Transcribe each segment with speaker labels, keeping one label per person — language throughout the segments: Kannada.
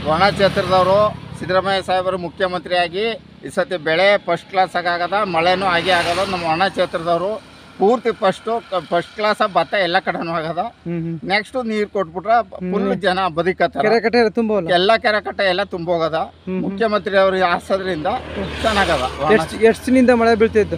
Speaker 1: ಒಣ ಕ್ಷೇತ್ರದವರು ಸಿದ್ದರಾಮಯ್ಯ ಸಾಹೇಬರು ಮುಖ್ಯಮಂತ್ರಿಯಾಗಿ ಈ ಸತಿ ಬೆಳೆ ಫಸ್ಟ್ ಕ್ಲಾಸ್ ಆಗದ ಮಳೆನೂ ಆಗೇ ಆಗದ ನಮ್ಮ ಒಣ ಕ್ಷೇತ್ರದವರು ಪೂರ್ತಿ ಫಸ್ಟು ಫಸ್ಟ್ ಕ್ಲಾಸ್ ಭತ್ತ ಎಲ್ಲ ಕಡೆನೂ ಆಗದ
Speaker 2: ಹ್ಮ್ ಹ್ಮ್
Speaker 1: ನೆಕ್ಸ್ಟ್ ನೀರು ಕೊಟ್ಬಿಟ್ರೆ ಫುಲ್ ಜನ ಬದುಕತ್ತಾರ
Speaker 2: ಕೆರೆ ಕಟ್ಟೆ ತುಂಬವಲ್ಲ
Speaker 1: ಎಲ್ಲ ಕೆರೆ ಕಟ್ಟೆ ಎಲ್ಲ ತುಂಬೋಗದ ಮುಖ್ಯಮಂತ್ರಿ ಅವ್ರಿಗೆ ಹಾಸೋದ್ರಿಂದ ಚೆನ್ನಾಗದ
Speaker 2: ಎಷ್ಟು ಎಷ್ಟು ದಿನದಿಂದ ಮಳೆ ಬೀಳ್ತಿತ್ತು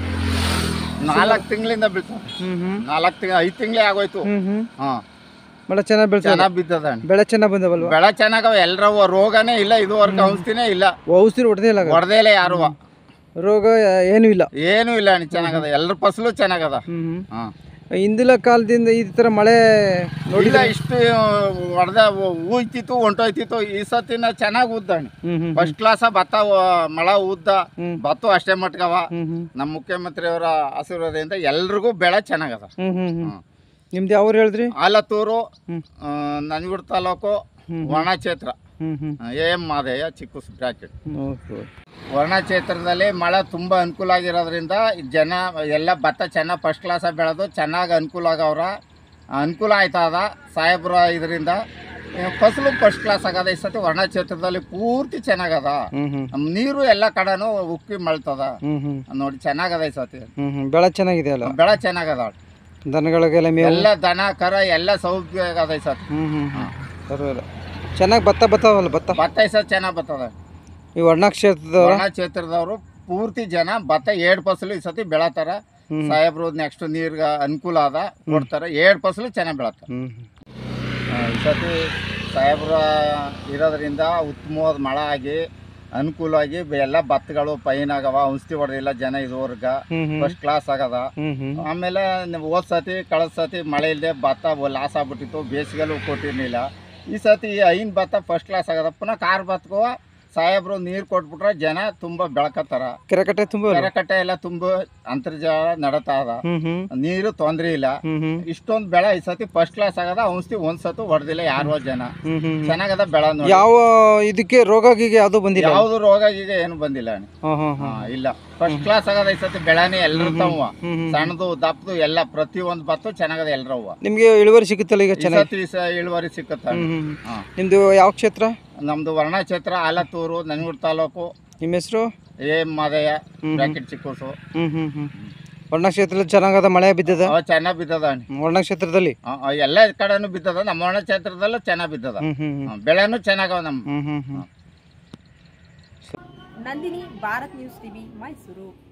Speaker 1: ನಾಲ್ಕು ತಿಂಗಳಿಂದ ಬೀಳ್ತಾವ
Speaker 2: ಹ್ಮ್ ಹ್ಮ್
Speaker 1: ನಾಲ್ಕು ತಿಂಗಳು ಐದು ತಿಂಗಳೇ ಆಗೋಯ್ತು
Speaker 2: ಹ್ಮ್ ಹ್ಮ್
Speaker 1: ಹಾ
Speaker 2: ಮಳೆ ಚೆನ್ನಾಗಿ ಬೀಳ್ತದೆ
Speaker 1: ಚೆನ್ನಾಗ್ ಬಿದ್ದದ
Speaker 2: ಬೆಳೆ ಚೆನ್ನಾಗಿ ಬಂದವಲ್ವಾ
Speaker 1: ಬೆಳೆ ಚೆನ್ನಾಗವ ಎಲ್ಲರವ ರೋಗನೇ ಇಲ್ಲ ಇದುವರೆಗೆ ಔಷಧಿನೇ ಇಲ್ಲ
Speaker 2: ಔಷಧಿ ಹೊಡೆದೇ ಇಲ್ಲ ಹಾಗಾದ್ರೆ.
Speaker 1: ಹೊಡೆದೇ ಇಲ್ಲ ಯಾರುವ
Speaker 2: ರೋಗ ಏನೂ ಇಲ್ಲ
Speaker 1: ಏನೂ ಇಲ್ಲ ಅಣ್ಣ ಚೆನ್ನಾಗದ ಎಲ್ಲರ ಫಸಲು ಚೆನ್ನಾಗದ
Speaker 2: ಹ್ಮ್ ಹ್ಮ್
Speaker 1: ಹಾ
Speaker 2: ಹಿಂದಿನ ಕಾಲದಿಂದ ಈ ಥರ ಮಳೆ ನೋಡಿ
Speaker 1: ಇಲ್ಲ ಇಷ್ಟು ಹೊಡೆದ ಊಯ್ತಿತ್ತು ಹೊಂಟೋಯ್ತಿತ್ತು ಈ ಸತಿನ ಚೆನ್ನಾಗಿ ಉದ್ದ ಅಣ್ಣ
Speaker 2: ಹ್ಮ್ ಹ್ಮ್
Speaker 1: ಫಸ್ಟ್ ಕ್ಲಾಸ ಭತ್ತ ವ- ಮಳ ಉದ್ದ
Speaker 2: ಹ್ಮ್.
Speaker 1: ಭತ್ತ ಅಷ್ಟೇ ಮಟ್ಗವ
Speaker 2: ಹ್ಮ್ ಹ್ಮ್
Speaker 1: ನಮ್ಮ ಮುಖ್ಯಮಂತ್ರಿಯವರ ಆಶೀರ್ವಾದದಿಂದ ಎಲ್ರಿಗೂ ಬೆಳೆ ಚೆನ್ನಾಗದ
Speaker 2: ಹ್ಮ್ ಹ್ಮ್ ಹ್ಮ್
Speaker 1: ಹ್ಮ್.
Speaker 2: ನಿಮ್ದು ಯಾವ ಹೇಳಿದ್ರಿ
Speaker 1: ಆಲತ್ತೂರು
Speaker 2: ಹ್ಮ್.
Speaker 1: ಆ, ನಂಜನಗೂಡು ತಾಲೂಕು
Speaker 2: ಹ್ಮ್.
Speaker 1: ವರ್ಣ ಕ್ಷೇತ್ರ
Speaker 2: ಹ್ಮ್ ಹ್ಮ್
Speaker 1: ಎ ಎಂ ಮಾದಯ್ಯ ಚಿಕ್ಕ ಬ್ರಾಕೆಟ್
Speaker 2: ಓಕೆ
Speaker 1: ವರ್ಣ ಕ್ಷೇತ್ರದಲ್ಲಿ ಮಳೆ ತುಂಬ ಅನುಕೂಲ ಆಗಿರೋದ್ರಿಂದ ಜನ ಎಲ್ಲ ಭತ್ತ ಚೆನ್ನಾಗಿ ಫಸ್ಟ್ ಕ್ಲಾಸ ಬೆಳೆದು ಚೆನ್ನಾಗಿ ಅನುಕೂಲ ಆಗವ್ರ ಅನುಕೂಲ ಆಯ್ತದ ಸಾಹೇಬ್ರ ಇದರಿಂದ ಫಸಲು ಫಸ್ಟ್ ಕ್ಲಾಸ್ ಆಗದ ಈ ಸತಿ ವರ್ಣ ಕ್ಷೇತ್ರದಲ್ಲಿ ಪೂರ್ತಿ ಚೆನ್ನಾಗದ
Speaker 2: ಹ್ಮ್ ಹ್ಮ್
Speaker 1: ನಮ್ ನೀರು ಎಲ್ಲ ಕಡೆನೂ ಉಕ್ಕಿ ಮಳ್ತದ
Speaker 2: ಹ್ಮ್ ಹ್ಮ್
Speaker 1: ನೋಡಿ ಚೆನ್ನಾಗದ ಈ ಸತಿ
Speaker 2: ಹ್ಮ್ ಹ್ಮ್ ಬೆಳೆ ಚೆನ್ನಾಗಿದೆ ಅಲ್ಲ
Speaker 1: ಬೆಳೆ ಚೆನ್ನಾಗದ
Speaker 2: ದನಗಳಿಗೆಲ್ಲ ಮೇವು
Speaker 1: ಎಲ್ಲ ದನ ಕರ ಎಲ್ಲ ಸೌಖ್ಯ ಆಗದ ಈ ಸತಿ
Speaker 2: ಹ್ಮ್ ಹ್ಮ್ ಹ್ಮ್ ಪರವಾಗಿಲ್ಲ ಚೆನ್ನಾಗಿ ಭತ್ತ ಬತ್ತಾವಲ್ಲ ಭತ್ತ
Speaker 1: ಭತ್ತ ಈ ಸತಿ ಚೆನ್ನಾಗಿ ಬರ್ತದ
Speaker 2: ಈ ವರ್ಣ ಕ್ಷೇತ್ರದವ್ರ
Speaker 1: ವರ್ಣ ಕ್ಷೇತ್ರದವರು ಪೂರ್ತಿ ಜನ ಭತ್ತ ಏಳು ಫಸಲು ಈ ಸತಿ ಬೆಳತಾರ
Speaker 2: ಹ್ಮ್.
Speaker 1: ಸಾಹೇಬ್ರು ನೆಕ್ಸ್ಟ್ ನೀರ್ಗ ಅನುಕೂಲ ಅದ ಕೊಡ್ತಾರೆ ಏಳು ಫಸಲು ಚೆನ್ನಾಗಿ ಬೆಳತಾರೆ
Speaker 2: ಹ್ಮ್
Speaker 1: ಆ, ಈ ಸತಿ ಸಾಹೇಬ್ರ ಇರೋದ್ರಿಂದ ಉತ್ತಮವಾದ ಮಳೆ ಆಗಿ ಅನುಕೂಲವಾಗಿ ಬೆ- ಎಲ್ಲ ಭತ್ತಗಳು ಪೈನ್ ಆಗವ ಔಷಧಿ ಹೊಡೆದಿಲ್ಲ ಜನ ಇದುವರ್ಗ
Speaker 2: ಹ್ಮ್ ಹ್ಮ್
Speaker 1: ಫಸ್ಟ್ ಕ್ಲಾಸ್ ಆಗದ
Speaker 2: ಹ್ಮ್ ಹ್ಮ್
Speaker 1: ಆಮೇಲೆ ನೀವು ಹೋದ್ ಸತಿ ಕಳೆದ ಸತಿ ಮಳೆ ಇಲ್ಲದೆ ಭತ್ತ ಲಾಸ್ ಆಗ್ಬಿಟ್ಟಿತ್ತು ಬೇಸಿಗೆಲ್ಲೂ ಕೊಟ್ಟಿರ್ಲಿಲ್ಲ ಈ ಸತಿ ಐನ್ ಭತ್ತ ಫಸ್ಟ್ ಕ್ಲಾಸ್ ಆಗದ ಪುನಃ ಕಾರ್ ಭತ್ತಕ್ಕೂ ಸಾಹೇಬ್ರು ನೀರು ಕೊಟ್ಬಿಟ್ರೆ ಜನ ತುಂಬ ಬೆಳಕತ್ತಾರ
Speaker 2: ಕೆರೆಕಟ್ಟೆ ತುಂಬ
Speaker 1: ಕೆರೆಕಟ್ಟೆ ಎಲ್ಲ ತುಂಬ ಅಂತರ್ಜಾಲ ನಡತಾ ಅದ
Speaker 2: ಹ್ಮ್ ಹ್ಮ್
Speaker 1: ನೀರು ತೊಂದ್ರೆ ಇಲ್ಲ
Speaker 2: ಹ್ಮ್ ಹ್ಮ್
Speaker 1: ಇಷ್ಟೊಂದು ಬೆಳೆ ಈ ಸತಿ ಫಸ್ಟ್ ಕ್ಲಾಸ್ ಆಗದ ಔಷಧಿ ಒಂದ್ ಸತು ಹೊಡೆದಿಲ್ಲ ಯಾರೋ ಜನ
Speaker 2: ಹ್ಮ್ ಹ್ಮ್
Speaker 1: ಚೆನ್ನಾಗದ ಬೆಳೆ ನೋಡಿ
Speaker 2: ಯಾವ ಇದಕ್ಕೆ ರೋಗ ಗೀಗ ಯಾವುದು ಬಂದಿಲ್ಲ
Speaker 1: ಯಾವ್ದು ರೋಗ ಈಗ ಏನು ಬಂದಿಲ್ಲ ಅಣ್ಣ
Speaker 2: ಹಾಂ ಹಾಂ
Speaker 1: ಹಾ,
Speaker 2: ಹಾಂ
Speaker 1: ಇಲ್ಲ ಫಸ್ಟ್ ಕ್ಲಾಸ್ ಆಗದ ಈ ಸತಿ ಬೆಳೆನೇ ಎಲ್ರು ತಮ್ಮ
Speaker 2: ಹ್ಮ್ ಹ್ಮ್
Speaker 1: ಸಣ್ಣದು ದಪ್ಪದು ಎಲ್ಲ ಪ್ರತಿ ಒಂದು ಭತ್ತ ಚೆನ್ನಾಗದ ಎಲ್ರವ್ವ
Speaker 2: ನಿಮಗೆ ಇಳುವರಿ ಸಿಗುತ್ತಲ್ಲ ಈಗ
Speaker 1: ಈ
Speaker 2: ಚೆನ್ನಾಗಿ
Speaker 1: ಸತಿ ಸ ಇಳುವರಿ ಸಿಕ್ಕತ್ತ
Speaker 2: ಹ್ಮ್ ಹ್ಮ್
Speaker 1: ಹಾ.
Speaker 2: ನಿಮ್ದು ಯಾವ ಕ್ಷೇತ್ರ
Speaker 1: ನಮ್ದು ವರ್ಣ ಕ್ಷೇತ್ರ ಆಲತ್ತೂರು ನಂಜನಗೂಡು ತಾಲೂಕು
Speaker 2: ನಿಮ್ಮ ಹೆಸರು
Speaker 1: ಎ ಎಂ ಮಾದಯ್ಯ
Speaker 2: ಹ್ಮ್.
Speaker 1: ಬ್ರಾಕೆಟ್ ಚಿಕ್ಕೂಸು
Speaker 2: ಹ್ಮ್ ಹ್ಮ್ ಹ್ಮ್ ವರ್ಣ ಕ್ಷೇತ್ರದಲ್ಲಿ ಚೆನ್ನಾಗದ ಮಳೆ ಬಿದ್ದದ
Speaker 1: ಅವ ಚೆನ್ನಾಗ್ ಬಿದ್ದದ ಅಣ್ಣ
Speaker 2: ವರ್ಣ ಕ್ಷೇತ್ರದಲ್ಲಿ
Speaker 1: ಆ, ಆ, ಎಲ್ಲ ಕಡೆನೂ ಬಿದ್ದದ ನಮ್ಮ ವರ್ಣ ಕ್ಷೇತ್ರದಲ್ಲೂ ಚೆನ್ನಾಗ್ ಬಿದ್ದದ
Speaker 2: ಹ್ಮ್ ಹ್ಮ್ ಹ್ಮ್
Speaker 1: ಹಾ, ಬೆಳೆನೂ ಚೆನ್ನಾಗವ ನಮ್ಮ
Speaker 2: ಹ್ಮ್ ಹ್ಮ್ ಹ್ಮ್
Speaker 3: ನಂದಿನಿ ಭಾರತ್ ನ್ಯೂಸ್ ಟಿವಿ ಮೈಸೂರು